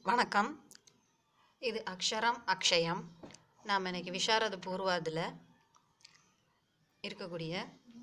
வணக்கம் இது அக்ஷரம் அக்ஷயம் நாம் இன்னைக்கு விஷாரத பூர்வாதில் இருக்கக்கூடிய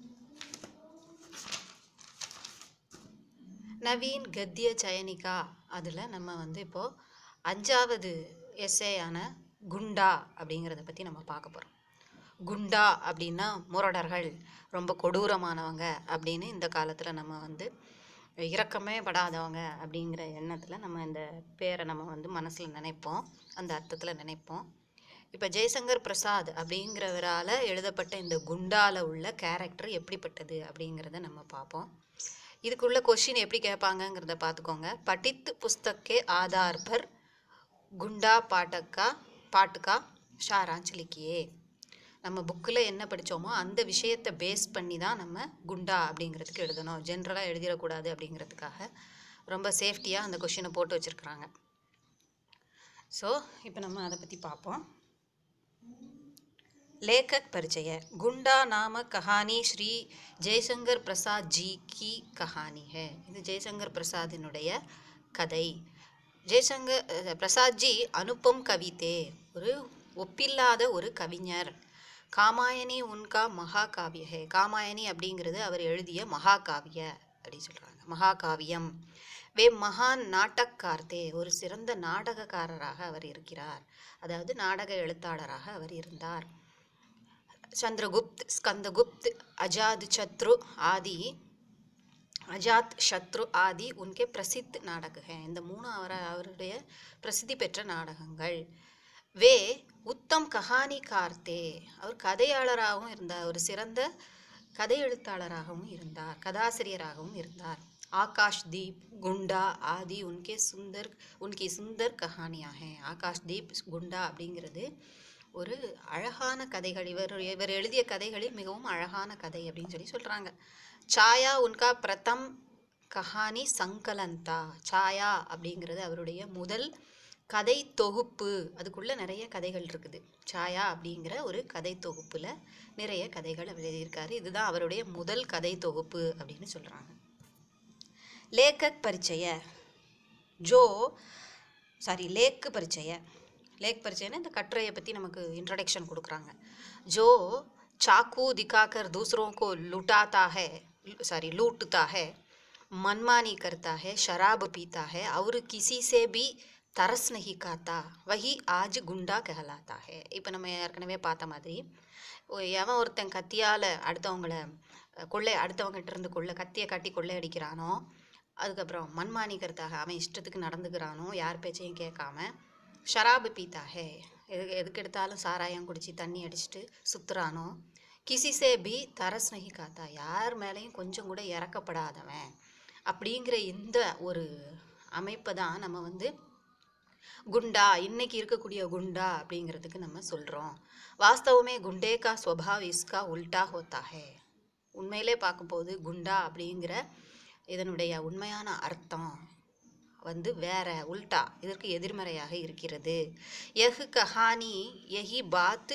நவீன் கத்திய சயனிகா அதில் நம்ம வந்து இப்போது அஞ்சாவது எஸ்ஏயான குண்டா அப்படிங்கிறத பற்றி நம்ம பார்க்க போகிறோம் குண்டா அப்படின்னா முரடர்கள் ரொம்ப கொடூரமானவங்க அப்படின்னு இந்த காலத்தில் நம்ம வந்து இரக்கமே படாதவங்க அப்படிங்கிற எண்ணத்தில் நம்ம இந்த பேரை நம்ம வந்து மனசில் நினைப்போம் அந்த அர்த்தத்தில் நினைப்போம் இப்போ ஜெய்சங்கர் பிரசாத் அப்படிங்கிறவரால் எழுதப்பட்ட இந்த குண்டால உள்ள கேரக்டர் எப்படிப்பட்டது அப்படிங்கிறத நம்ம பார்ப்போம் இதுக்குள்ள கொஷின் எப்படி கேட்பாங்கங்கிறத பார்த்துக்கோங்க படித்து புஸ்தக்கே ஆதார் பர் குண்டா பாட்டக்கா பாட்டுக்கா ஷாராஞ்ச் லிக்கியே நம்ம புக்கில் என்ன படித்தோமோ அந்த விஷயத்தை பேஸ் பண்ணி தான் நம்ம குண்டா அப்படிங்கிறதுக்கு எழுதணும் ஜென்ரலாக எழுதிடக்கூடாது அப்படிங்கிறதுக்காக ரொம்ப சேஃப்டியாக அந்த கொஷினை போட்டு வச்சுருக்குறாங்க ஸோ இப்போ நம்ம அதை பற்றி பார்ப்போம் लेखक परिचय गुंडा नामक कहानी श्री ஜெய்சங்கர் பிரசாத் ஜி கி கஹானி है இது ஜெய்சங்கர் பிரசாதினுடைய கதை ஜெய்சங்கர் அஹ், பிரசாத் ஜி அனுப்பம் கவிதே ஒரு ஒப்பில்லாத ஒரு கவிஞர் காமாயணி உன்கா மகாகாவிய ஹே காமாயணி அப்படிங்கிறது அவர் எழுதிய மகாகாவிய அப்படின்னு சொல்கிறாங்க மகாகாவியம் வே மகான் நாட்டக்கார்த்தே ஒரு சிறந்த நாடகக்காரராக அவர் இருக்கிறார் அதாவது நாடக எழுத்தாளராக அவர் இருந்தார் चंद्रगुप्त स्कंदगुप्त अजात शत्रु आदि அஜாத் சத்ரு ஆதி உன்கே பிரசித் நாடக இந்த மூணு அவர் அவருடைய பிரசித்தி பெற்ற நாடகங்கள் வே உத்தம் கஹானி கார்த்தே அவர் கதையாளராகவும் இருந்தார் ஒரு சிறந்த கதை எழுத்தாளராகவும் இருந்தார் கதாசிரியராகவும் இருந்தார் ஆகாஷ் தீப் குண்டா ஆதி உன்கே சுந்தர் உன்கி சுந்தர் கஹானியாக ஆகாஷ் தீப் குண்டா அப்படிங்கிறது ஒரு அழகான கதைகள் இவர் இவர் எழுதிய கதைகளில் மிகவும் அழகான கதை அப்படின்னு சொல்லி சொல்கிறாங்க சாயா உன்கா பிரதம் கஹானி சங்கலந்தா சாயா அப்படிங்கிறது அவருடைய முதல் கதை தொகுப்பு அதுக்குள்ளே நிறைய கதைகள் இருக்குது சாயா அப்படிங்கிற ஒரு கதை தொகுப்பில் நிறைய கதைகள் அவர் எழுதியிருக்காரு இதுதான் அவருடைய முதல் கதை தொகுப்பு அப்படின்னு சொல்கிறாங்க லேக்கக் பரிச்சய ஜோ சாரி லேக்கு பரிச்சய லேக் பரிச்சயன்னா இந்த கட்டுரையை பற்றி நமக்கு இன்ட்ரடக்ஷன் கொடுக்குறாங்க जो चाकू दिखाकर दूसरों को लुटाता है सॉरी लूटता है मनमानी करता है शराब पीता है और किसी से भी तरस नहीं खाता वही आज गुंडा कहलाता है இப்போ நம்ம ஏற்கனவே பார்த்த மாதிரி ஒ- எவன் ஒருத்தன் கத்தியால் அடுத்தவங்கள அஹ், கொள்ளை அடுத்தவங்ககிட்ட இருந்து கொள்ளை கத்தியை காட்டி கொள்ளை அடிக்கிறானோ அதுக்கப்புறம் மண்மானிக்கிறதாக அவன் இஷ்டத்துக்கு நடந்துக்கிறானோ யார் பேச்சையும் கேட்காம ஷராபு பீத்தா ஹே எது எதுக்கு எடுத்தாலும் சாராயம் குடிச்சு தண்ணி அடிச்சுட்டு சுத்துறானோ கிசிசே பி தரஸ் நகி காத்தா யார் மேலேயும் கொஞ்சம் கூட இறக்கப்படாதவன் அப்படிங்கிற இந்த ஒரு அமைப்பை தான் நம்ம வந்து குண்டா இன்னைக்கு இருக்கக்கூடிய குண்டா அப்படிங்கிறதுக்கு நம்ம சொல்கிறோம் வாஸ்தவமே குண்டே கா ஸ்வபாவ் இஸ்கா உல்டா ஹோத்தா ஹே உண்மையிலே பார்க்கும்போது குண்டா அப்படிங்கிற இதனுடைய உண்மையான அர்த்தம் வந்து வேற உல்டா இதற்கு எதிர்மறையாக இருக்கிறது எஹ் கஹானி எஹி பாத்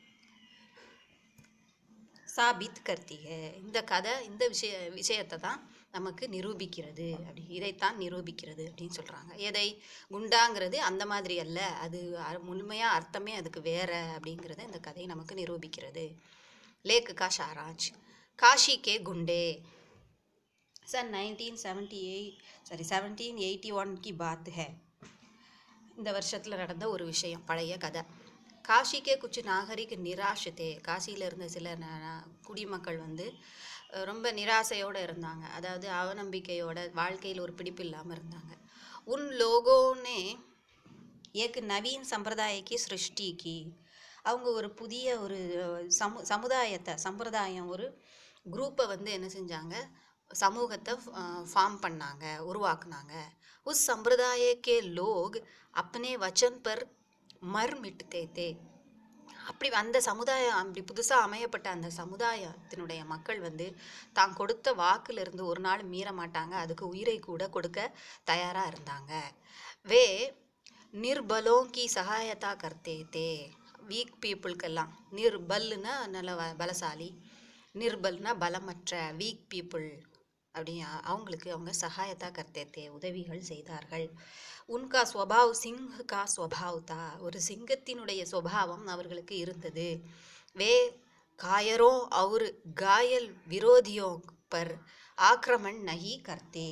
சாபித் கர்த்தி ஹே இந்த கதை இந்த விஷய விஷயத்தை தான் நமக்கு நிரூபிக்கிறது அப்படி இதைத்தான் நிரூபிக்கிறது அப்படின்னு சொல்கிறாங்க எதை குண்டாங்கிறது அந்த மாதிரி அல்ல அது அ- முழுமையா அர்த்தமே அதுக்கு வேற அப்படிங்கிறத இந்த கதை நமக்கு நிரூபிக்கிறது லேக்கு கா ஷாராஜ் காஷி கே குண்டே सन 1978 சாரி செவன்டீன் எயிட்டி ஒன் கி பாத் ஹே இந்த வருஷத்தில் நடந்த ஒரு விஷயம் பழைய கதை காஷிக்கே குச்சி நாகரிக நிராஷத்தே காசியில் இருந்த சில ந- ந- குடிமக்கள் வந்து அஹ், ரொம்ப நிராசையோடு இருந்தாங்க அதாவது அவநம்பிக்கையோட வாழ்க்கையில் ஒரு பிடிப்பு இல்லாமல் இருந்தாங்க உன் லோகோனே ஏக்கு நவீன் சம்பிரதாயக்கு சிருஷ்டிக்கு அவங்க ஒரு புதிய ஒரு அஹ், சமு சமுதாயத்தை சம்பிரதாயம் ஒரு குரூப்பை வந்து என்ன செஞ்சாங்க சமூகத்தை ஃபார்ம் பண்ணாங்க உருவாக்குனாங்க உஸ் சம்பிரதாய கே லோக் அப்னே வச்சன் பர் மர் மிட்டுத்தே தே அப்படி அந்த சமுதாயம் அப்படி புதுசாக அமையப்பட்ட அந்த சமுதாயத்தினுடைய மக்கள் வந்து தான் கொடுத்த வாக்குலேருந்து ஒரு நாள் மீற மாட்டாங்க அதுக்கு உயிரை கூட கொடுக்க தயாராக இருந்தாங்க வே நிர்பலோं की सहायता करते थे வீக் பீப்புளுக்கெல்லாம் நிர்பல்னா நல்ல வ- பலசாலி நிர்பல்னா பலமற்ற வீக் பீப்புள் அப்படி அ- அவங்களுக்கு அவங்க சகாயத்தா கர்த்தே உதவிகள் செய்தார்கள் உன்கா ஸ்வபாவ் சிங் கா ஸ்வபாவ் தா ஒரு சிங்கத்தினுடைய சுபாவம் அவர்களுக்கு இருந்தது வே காயரோ அவர் காயல் விரோதியோ பர் ஆக்ரமண் நஹி கர்த்தே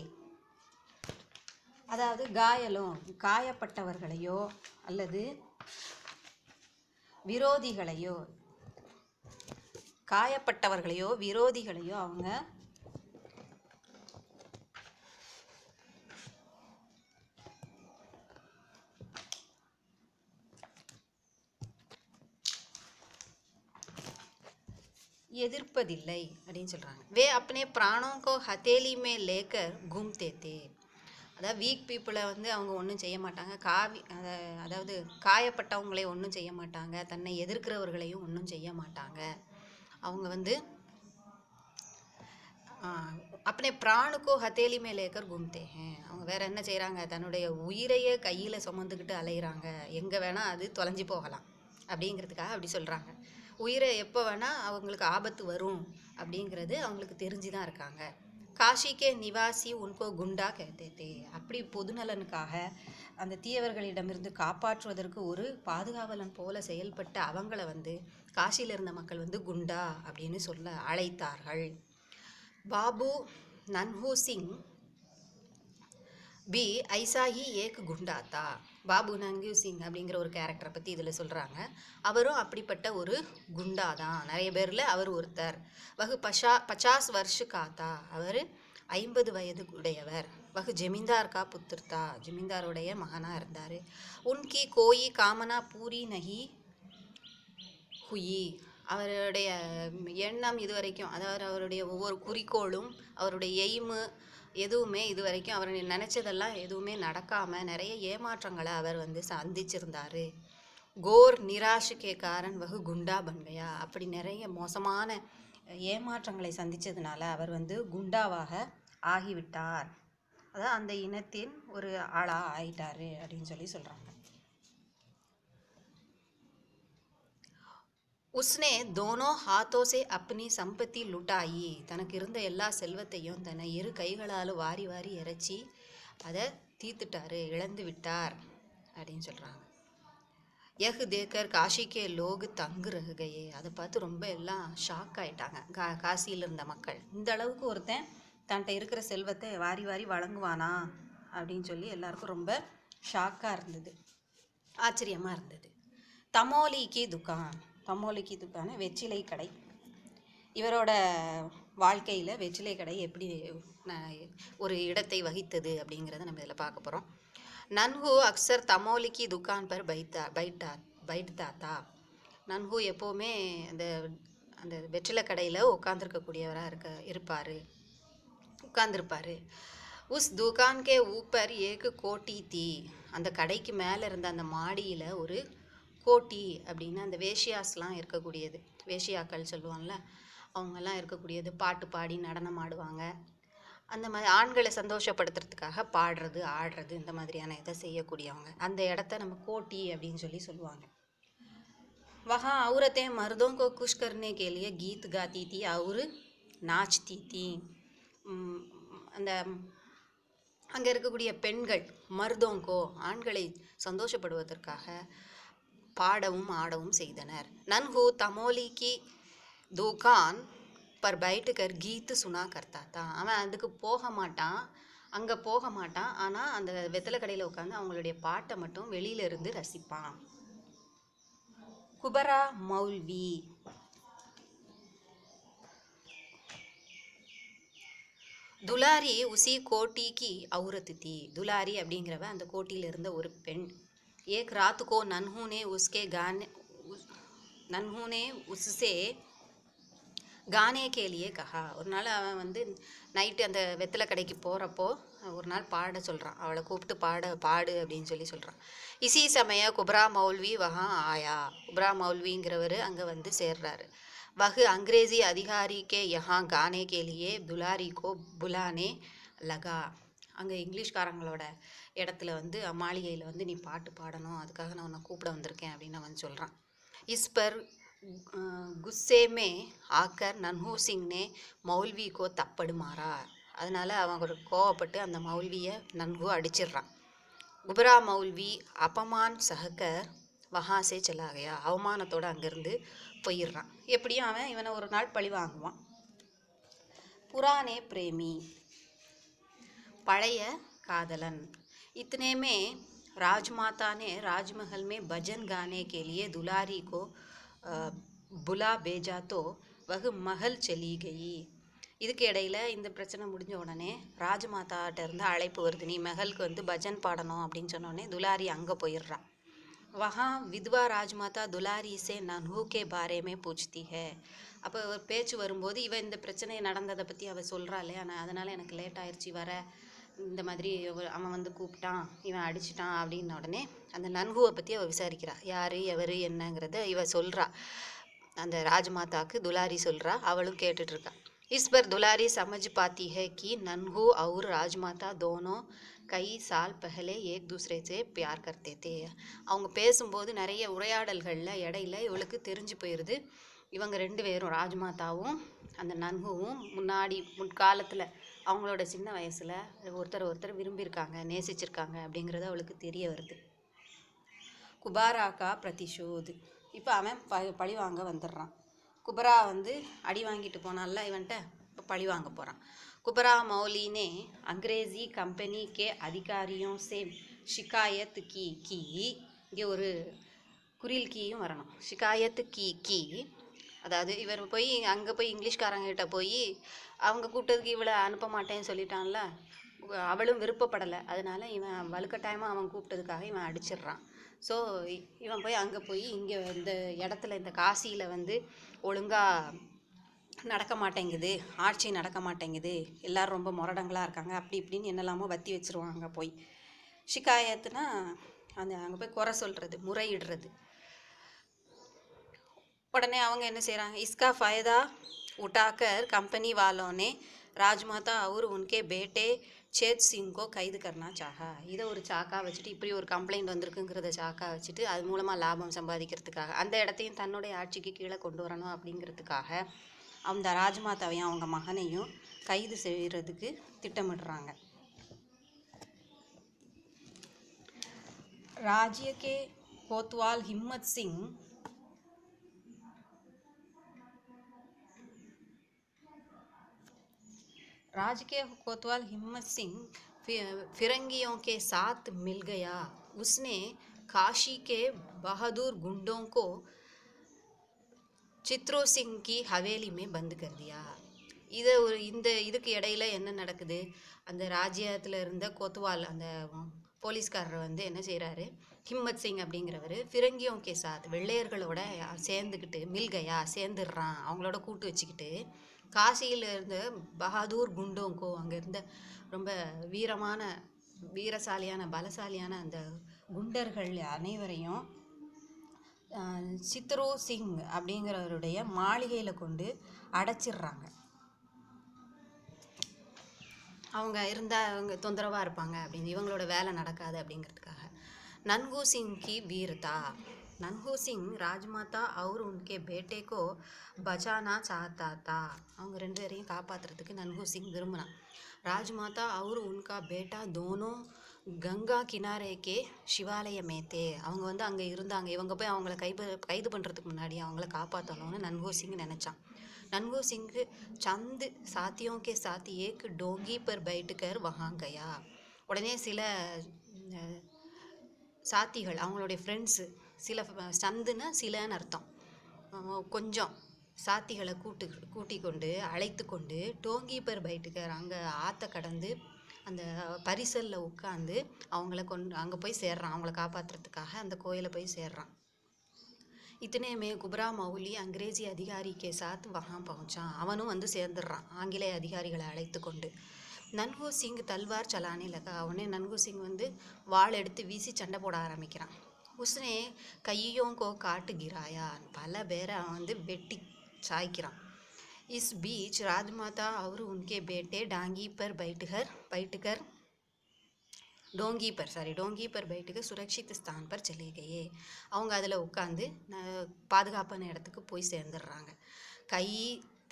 அதாவது காயலும் காயப்பட்டவர்களையோ அல்லது விரோதிகளையோ காயப்பட்டவர்களையோ விரோதிகளையோ அவங்க எதிர்ப்பதில்லை அப்படின்னு சொல்றாங்க வே अपने प्राणों को हथेली में लेकर घूमते थे அதாவது வீக் பீப்புளை வந்து அவங்க ஒன்றும் செய்ய மாட்டாங்க காவி அத- அதாவது காயப்பட்டவங்களை ஒன்றும் செய்ய மாட்டாங்க தன்னை எதிர்க்கிறவர்களையும் ஒன்றும் செய்ய மாட்டாங்க அவங்க வந்து ஆஹ், अपने प्राण को हथेली में लेकर घूमते हैं அவங்க வேற என்ன செய்றாங்க தன்னுடைய உயிரையே கையில சுமந்துக்கிட்டு அலையுறாங்க எங்க வேணா அது தொலைஞ்சு போகலாம் அப்படிங்கிறதுக்காக அப்படி சொல்றாங்க உயிரை எப்போ வேணா அவங்களுக்கு ஆபத்து வரும் அப்படிங்கிறது அவங்களுக்கு தெரிஞ்சு தான் இருக்காங்க காஷிக்கே நிவாசி உன்கோ குண்டா கேத்தே அப்படி பொதுநலனுக்காக அந்த தீயவர்களிடமிருந்து காப்பாற்றுவதற்கு ஒரு பாதுகாவலன் போல செயல்பட்ட அவங்கள வந்து காசியில இருந்த மக்கள் வந்து குண்டா அப்படின்னு சொல்ல அழைத்தார்கள் பாபு நன்ஹூ சிங் பி ஐசா ஹி ஏக் குண்டா தா பாபு நன்ஹூ சிங் அப்படிங்கிற ஒரு கேரக்டரை பற்றி இதில் சொல்கிறாங்க அவரும் அப்படிப்பட்ட ஒரு குண்டா தான் நிறைய பேரில் அவர் ஒருத்தர் வகு பஷா பச்சாஸ் வருஷ காத்தா அவர் ஐம்பது வயது உடையவர் வகு ஜமீன்தார் கா புத்திர்தா ஜமீன்தாருடைய மகனாக இருந்தார் உன்கி கோயி காமனா பூரி நஹி ஹுயி அவருடைய எண்ணம் இது வரைக்கும் அதாவது அவருடைய ஒவ்வொரு குறிக்கோளும் அவருடைய எய்மு எதுவுமே இது வரைக்கும் அவர் நினச்சதெல்லாம் எதுவுமே நடக்காமல் நிறைய ஏமாற்றங்களை அவர் வந்து சந்திச்சிருந்தாரு கோர் நிராஷுக்கே காரன் வகு குண்டா பன்கையா அப்படி நிறைய மோசமான ஏமாற்றங்களை சந்திச்சதுனால அவர் வந்து குண்டாவாக ஆகிவிட்டார் அதான் அந்த இனத்தின் ஒரு ஆளா ஆயிட்டாரு அப்படின்னு சொல்லி சொல்றாங்க உஸ்னே தோனோ ஹாத்தோ சே அப்னி சம்பத்தி லுட்டாயி தனக்கு இருந்த எல்லா செல்வத்தையும் தன்னை இரு கைகளால் வாரி வாரி இறைச்சி அதை தீர்த்துட்டாரு இழந்து விட்டார் அப்படின்னு சொல்கிறாங்க யஹ் தேக்கர் காஷிக்கே லோகு தங்கு ரகுகையே அதை பார்த்து ரொம்ப எல்லாம் ஷாக் ஆயிட்டாங்க கா காசியில் இருந்த மக்கள் இந்த அளவுக்கு ஒருத்தன் தன்கிட்ட இருக்கிற செல்வத்தை வாரி வாரி வழங்குவானா அப்படின்னு சொல்லி எல்லாருக்கும் ரொம்ப ஷாக்காக இருந்தது ஆச்சரியமாக இருந்தது தமோலிக்கு துக்கான் தமோலிக்கு துக்கான வெற்றிலை கடை இவரோட வாழ்க்கையில் வெற்றிலை கடை எப்படி ந- ஒரு இடத்தை வகித்தது அப்படிங்கிறத நம்ம இதில் பார்க்க போகிறோம் நன்ஹு அக்சர் தமோலிக்கு துக்கான் பர் பைத்தா பைட்டா பைட்தா தா நன்ஹு எப்போவுமே அந்த அந்த வெற்றிலை கடையில் உட்காந்துருக்கக்கூடியவராக இருக்க இருப்பார் உட்கார்ந்துருப்பாரு உஸ் துகான் கே ஊப்பர் ஏக்கு கோட்டி தீ அந்த கடைக்கு மேலே இருந்த அந்த மாடியில் ஒரு கோட்டி அப்படின்னு அந்த வேஷியாஸ்லாம் இருக்கக்கூடியது வேஷியாக்கள் சொல்லுவாங்கள்ல அவங்கெல்லாம் இருக்கக்கூடியது பாட்டு பாடி நடனம் ஆடுவாங்க அந்த மாதிரி ஆண்களை சந்தோஷப்படுத்துறதுக்காக பாடுறது ஆடுறது இந்த மாதிரியான இதை செய்யக்கூடியவங்க அந்த இடத்த நம்ம கோட்டி அப்படின்னு சொல்லி சொல்லுவாங்க वहाँ औरतें मर्दों को खुश करने के लिए गीत गाती थी और नाचती थी உம், அந்த அங்கே இருக்கக்கூடிய பெண்கள் மருதோங்கோ ஆண்களை சந்தோஷப்படுவதற்காக பாடவும் ஆடவும் செய்தனர் நன்ஹு தமோலிக்கு துகான் பர் பைட்டுக்கர் கீத்து சுனா கர்த்தா தான் அவன் அதுக்கு போக மாட்டான் அங்கே போக மாட்டான் ஆனால் அந்த வெத்தலை கடையில் உட்காந்து அவங்களுடைய பாட்டை மட்டும் வெளியில இருந்து ரசிப்பான் குபரா மௌல்வி துலாரி உசி கோட்டிக்கு அவுரத்து தீ துலாரி அப்படிங்கிறவ அந்த கோட்டியில் இருந்த ஒரு பெண் ஏக் ராத்துக்கோ நன்ஹூனே உஸ்கே கானே உஸ்- நன்ஹூனே உஸ்ஸே கானே கேலியே கஹா ஒரு நாள் அவன் வந்து நைட்டு அந்த வெத்தலை கடைக்கு போகிறப்போ ஒரு நாள் பாட சொல்கிறான் அவளை கூப்பிட்டு பாட பாடு அப்படின்னு சொல்லி சொல்கிறான் இசி சமய குப்ரா மௌல்வி வஹா ஆயா குப்ரா மௌல்விங்கிறவர் அங்கே வந்து சேர்றாரு வகு அங்கிரேசி அதிகாரி கே யஹா கானே கேலியே துலாரி கோ புலானே லகா அங்கே இங்கிலீஷ்காரங்களோட இடத்துல வந்து மாளிகையில் வந்து நீ பாட்டு பாடணும் அதுக்காக நான் உன்னை கூப்பிட வந்திருக்கேன் அப்படின்னு அவன் சொல்கிறான் इस पर अ, गुस्से में आकर नन्हू सिंह ने मौलवी को थप्पड़ मारा அதனால அவன் ஒரு கோவப்பட்டு அந்த மௌல்வியை நன்கு அடிச்சிடுறான் குபரா மௌல்வி அபமான் சஹகர் வஹாசே செல்லாகையா அவமானத்தோட அங்கேருந்து போயிடுறான் எப்படியும் அவன் இவனை ஒரு நாள் பழி வாங்குவான் புராணே பிரேமி பழைய காதலன் इतने में राजमाता ने राजमहल में भजन गाने के लिए दुलारी को अ, बुला भेजा तो वह महल चली गई இதுக்கு இடையில இந்த பிரச்சனை முடிஞ்ச உடனே ராஜமாதாட்ட இருந்து அழைப்பு வருது நீ மகளுக்கு வந்து பஜன் பாடணும் அப்படின்னு சொன்ன உடனே துலாரி அங்கே போயிடுறான் वहाँ विधवा राजमाता दुलारी से नन्हू के बारे में पूछती है அப்போ ஒரு பேச்சு வரும்போது இவ இந்த பிரச்சனை நடந்ததை பற்றி அவள் சொல்கிறா இல்லையா நான் அதனால் எனக்கு லேட் ஆயிடுச்சு வர இந்த மாதிரி அவ- அவன் வந்து கூப்பிட்டான் இவன் அடிச்சிட்டான் அப்படின்ன உடனே அந்த நன்குவை பற்றி அவள் விசாரிக்கிறா யார் எவர் என்னங்கிறத இவ சொல்கிறா அந்த ராஜமாதாக்கு துலாரி சொல்கிறா அவளும் கேட்டுட்டு இருக்கா इस पर दुलारी समझ पाती है कि नन्हू और राजमाता दोनों कई साल पहले एक दूसरे से प्यार करते थे அவங்க பேசும்போது நிறைய உரையாடல்களில் இடையில இவளுக்கு தெரிஞ்சு போயிடுது இவங்க ரெண்டு பேரும் ராஜமாதாவும் அந்த நன்குவும் முன்னாடி முற்காலத்தில் அவங்களோட சின்ன வயசில் ஒருத்தர் ஒருத்தர் விரும்பியிருக்காங்க நேசிச்சிருக்காங்க அப்படிங்கிறது அவளுக்கு தெரிய வருது குபாராக்கா பிரதிஷோத் இப்போ அவன் ப பழி வாங்க வந்துடுறான் குபரா வந்து அடி வாங்கிட்டு போனான்ல இவன்ட்ட இப்போ பழி வாங்க போகிறான் குபரா मौली ने अंग्रेजी कंपनी के अधिकारियों से शिकायत की की இங்கே ஒரு குறில் கீயும் வரணும் ஷிகாயத்து கீ கீ அதாவது இவர் போய் அங்கே போய் இங்கிலீஷ்காரங்கிட்ட போய் அவங்க கூப்பிட்டதுக்கு இவளை அனுப்ப மாட்டேன்னு சொல்லிட்டான்ல அவளும் விருப்பப்படலை அதனால இவன் வலுக்கட்டாயமாக அவன் கூப்பிட்டதுக்காக இவன் அடிச்சிடுறான் ஸோ இவன் போய் அங்கே போய் இங்கே இந்த இடத்துல இந்த காசியில் வந்து ஒழுங்காக நடக்க மாட்டேங்குது ஆட்சி நடக்க மாட்டேங்குது எல்லாரும் ரொம்ப முரடங்களாக இருக்காங்க அப்படி இப்படின்னு என்னெல்லாமோ வத்தி வச்சிருவாங்க போய் ஷிகாயத்துனா அந்த அங்கே போய் குறை சொல்கிறது முறையிடுறது उड़ने அவங்க என்ன செய்கிறாங்க इसका फ़ायदा उठाकर कंपनी वालों ने राजमाता और उनके बेटे சேத் சிங் को கைது करना चाहा இதை ஒரு சாக்கா வச்சுட்டு இப்படி ஒரு கம்ப்ளைண்ட் வந்திருக்குங்கிறத சாக்கா வச்சுட்டு அது மூலமாக லாபம் சம்பாதிக்கிறதுக்காக அந்த இடத்தையும் தன்னுடைய ஆட்சிக்கு கீழே கொண்டு வரணும் அப்படிங்கிறதுக்காக அந்த ராஜமாதாவையும் அவங்க மகனையும் கைது செய்கிறதுக்கு திட்டமிடுறாங்க राज्य के कोतवाल हिम्मत सिंह राज के कोतवाल हिम्मत सिंह फि- फिरंगियों के साथ मिल गया उसने काशी के बहादुर गुंडों को சித்ரோ சிங் கி ஹவேலி மே பந்து கர் தியா இது ஒரு இந்த இதுக்கு இடையில என்ன நடக்குது அந்த ராஜ்யத்தில் இருந்த கொத்வால் அந்த போலீஸ்காரர் வந்து என்ன செய்கிறாரு ஹிம்மத் சிங் அப்படிங்கிறவர் ஃபிரங்கியோம் கே சாத் வெள்ளையர்களோட சேர்ந்துக்கிட்டு மில்கையா சேர்ந்துடுறான் அவங்களோட கூட்டு வச்சுக்கிட்டு காசியில் இருந்த பகாதூர் குண்டோங்கோ அங்கே இருந்த ரொம்ப வீரமான வீரசாலியான பலசாலியான அந்த குண்டர்கள் அனைவரையும் ஆஹ் சித்ரோ சிங் அப்படிங்கிறவருடைய மாளிகையில் கொண்டு அடைச்சிடுறாங்க அவங்க இருந்தால் அவங்க தொந்தரவாக இருப்பாங்க அப்படின்னு இவங்களோட வேலை நடக்காது அப்படிங்கிறதுக்காக நன்கு சிங் கி வீரதா நன்கு சிங் ராஜ்மாதா அவர் உன்கே பேட்டேக்கோ பச்சானா சாத்தா தா அவங்க ரெண்டு பேரையும் காப்பாற்றுறதுக்கு நன்கு சிங் விரும்பினான் ராஜ்மாதா அவர் உன்கா பேட்டா தோனோ கங்கா கினாரேக்கே சிவாலய மேத்தே அவங்க வந்து அங்கே இருந்தாங்க இவங்க போய் அவங்கள கைது கைது பண்ணுறதுக்கு முன்னாடி அவங்கள காப்பாற்றணும்னு நன்கோ சிங் நினச்சான் ननगो सिंह चंद साथियों के साथ एक डोंगी पर बैठकर वहाँ गया உடனே சில அஹ், சாத்திகள் அவங்களுடைய ஃப்ரெண்ட்ஸு சில சந்துன்னா சிலன்னு அர்த்தம் அஹ், கொஞ்சம் சாத்திகளை கூட்டு கூட்டி கொண்டு அழைத்து கொண்டு டோங்கி பர் பைட்டுக்கர் அங்கே ஆற்ற கடந்து அந்த பரிசலில் உட்காந்து அவங்கள கொண்டு அங்கே போய் சேர்றான் அவங்கள காப்பாற்றுறதுக்காக அந்த கோயிலை போய் சேர்றான் इतने में குப்ரா மௌலி அங்கிரேஜி அதிகாரி கே சாத் வஹாம் பहुंचाன் அவனும் வந்து சேர்ந்துடுறான் ஆங்கிலேய அதிகாரிகளை அழைத்து கொண்டு நன்கோ சிங் தல்வார் சலானே லகா அவனே நன்கோ சிங் வந்து வாள் எடுத்து வீசி சண்டை போட ஆரம்பிக்கிறான் உஸ்னே கையும் கோ காட்டு கிராயா பல பேரை அவன் வந்து வெட்டி சாய்க்கிறான் इस बीच राजमाता और उनके बेटे डांगी पर बैठकर बैठकर டோங்கி பர் சாரி டோங்கி பர் பைட்டுக்கு சுரக்ஷித் ஸ்தான் பர் சலே கயே அவங்க அதில் உட்காந்து பாதுகாப்பான இடத்துக்கு போய் சேர்ந்துடுறாங்க கை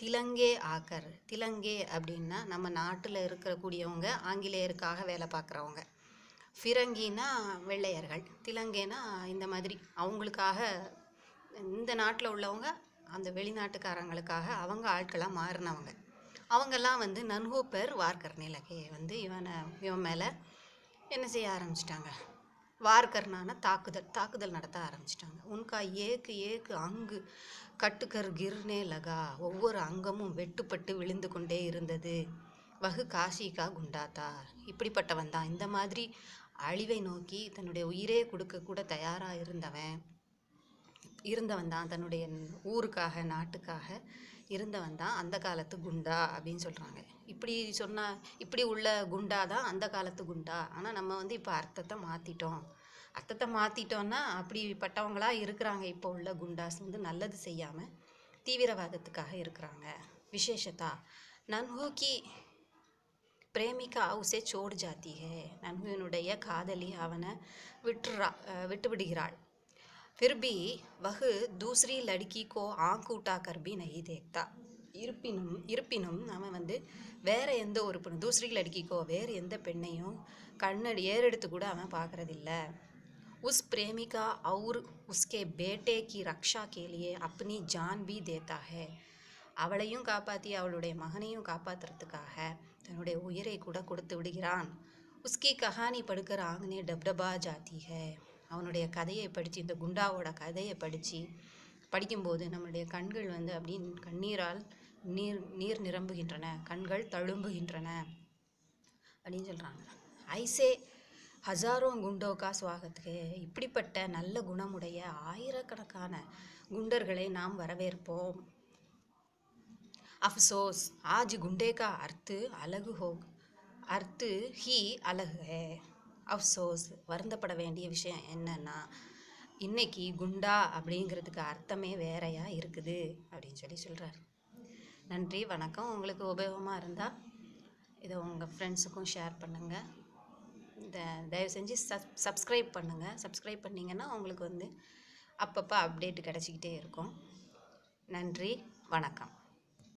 திலங்கே ஆக்கர் திலங்கே அப்படின்னா நம்ம நாட்டில் இருக்கக்கூடியவங்க ஆங்கிலேயருக்காக வேலை பார்க்குறவங்க ஃபிரங்கினா வெள்ளையர்கள் திலங்கேனா இந்த மாதிரி அவங்களுக்காக இந்த நாட்டில் உள்ளவங்க அந்த வெளிநாட்டுக்காரங்களுக்காக அவங்க ஆட்களாக மாறினவங்க அவங்கெல்லாம் வந்து நன்ஹூப்பர் வார்க்கர் நிலகே வந்து இவனை இவன் மேலே என்ன செய்ய ஆரம்பிச்சிட்டாங்க வார்க்கர்னான தாக்குதல் தாக்குதல் நடத்த ஆரம்பிச்சிட்டாங்க உன்கா ஏக்கு ஏக்கு அங்கு கட்டுக்கர் கிர்னே லகா ஒவ்வொரு அங்கமும் வெட்டுப்பட்டு விழுந்து கொண்டே இருந்தது வகு காசிகா குண்டாத்தா இப்படிப்பட்டவன் தான் இந்த மாதிரி அழிவை நோக்கி தன்னுடைய உயிரே கொடுக்க கூட தயாராக இருந்தவன் இருந்தவன் தான் தன்னுடைய ஊருக்காக நாட்டுக்காக இருந்தவன் தான் அந்த காலத்து குண்டா அப்படின்னு சொல்கிறாங்க இப்படி சொன்னால் இப்படி உள்ள குண்டா தான் அந்த காலத்து குண்டா ஆனால் நம்ம வந்து இப்போ அர்த்தத்தை மாற்றிட்டோம் அர்த்தத்தை மாற்றிட்டோன்னா அப்படிப்பட்டவங்களா இருக்கிறாங்க இப்போ உள்ள குண்டாஸ் வந்து நல்லது செய்யாமல் தீவிரவாதத்துக்காக இருக்கிறாங்க விசேஷத்தா நன்ஹூக்கி பிரேமிகா உசே சோடு ஜாத்தி ஹே நன்ஹுவினுடைய காதலி அவனை விட்டுறா அஹ் விட்டு விடுகிறாள் फिर भी वह दूसरी लड़की को आँख उठा कर भी नहीं देखता இருப்பினும் இருப்பினும் அவன் வந்து வேற எந்த ஒரு பெண் தூசரி லடுக்கிக்கோ வேறு எந்த பெண்ணையும் கண்ணடி ஏறெடுத்து கூட அவன் பார்க்கறதில்ல உஸ் பிரேமிகா और उसके बेटे की रक्षा के लिए अपनी जान भी देता है அவளையும் காப்பாற்றி அவளுடைய மகனையும் காப்பாத்துறதுக்காக தன்னுடைய உயிரை கூட கொடுத்து விடுகிறான் உஸ்கி கஹானி படுக்கிற ஆங்கனே டப்டபா ஜாதி ஹே அவனுடைய கதையை படித்து இந்த குண்டாவோட கதையை படித்து படிக்கும்போது நம்மளுடைய கண்கள் வந்து அப்படி கண்ணீரால் நீர் நீர் நிரம்புகின்றன கண்கள் தழும்புகின்றன அப்படின்னு சொல்கிறாங்க ஐசே ஹசாரோ குண்டோகா சுவாகத்துக்கு இப்படிப்பட்ட நல்ல குணமுடைய ஆயிரக்கணக்கான குண்டர்களை நாம் வரவேற்போம் अफसोस आज गुंडे का अर्थ अलग हो अर्थ ही अलग है அஃப்சோஸ் வருந்தப்பட வேண்டிய விஷயம் என்னன்னா இன்னைக்கு குண்டா அப்படிங்கிறதுக்கு அர்த்தமே வேறையா இருக்குது அப்படின்னு சொல்லி சொல்கிறார் நன்றி வணக்கம் உங்களுக்கு உபயோகமாக இருந்தால் இதை உங்கள் ஃப்ரெண்ட்ஸுக்கும் ஷேர் பண்ணுங்கள் இந்த தயவு செஞ்சு சப் சப்ஸ்கிரைப் பண்ணுங்கள் சப்ஸ்கிரைப் பண்ணிங்கன்னா உங்களுக்கு வந்து அப்பப்போ அப்டேட் கிடச்சிக்கிட்டே இருக்கும் நன்றி வணக்கம்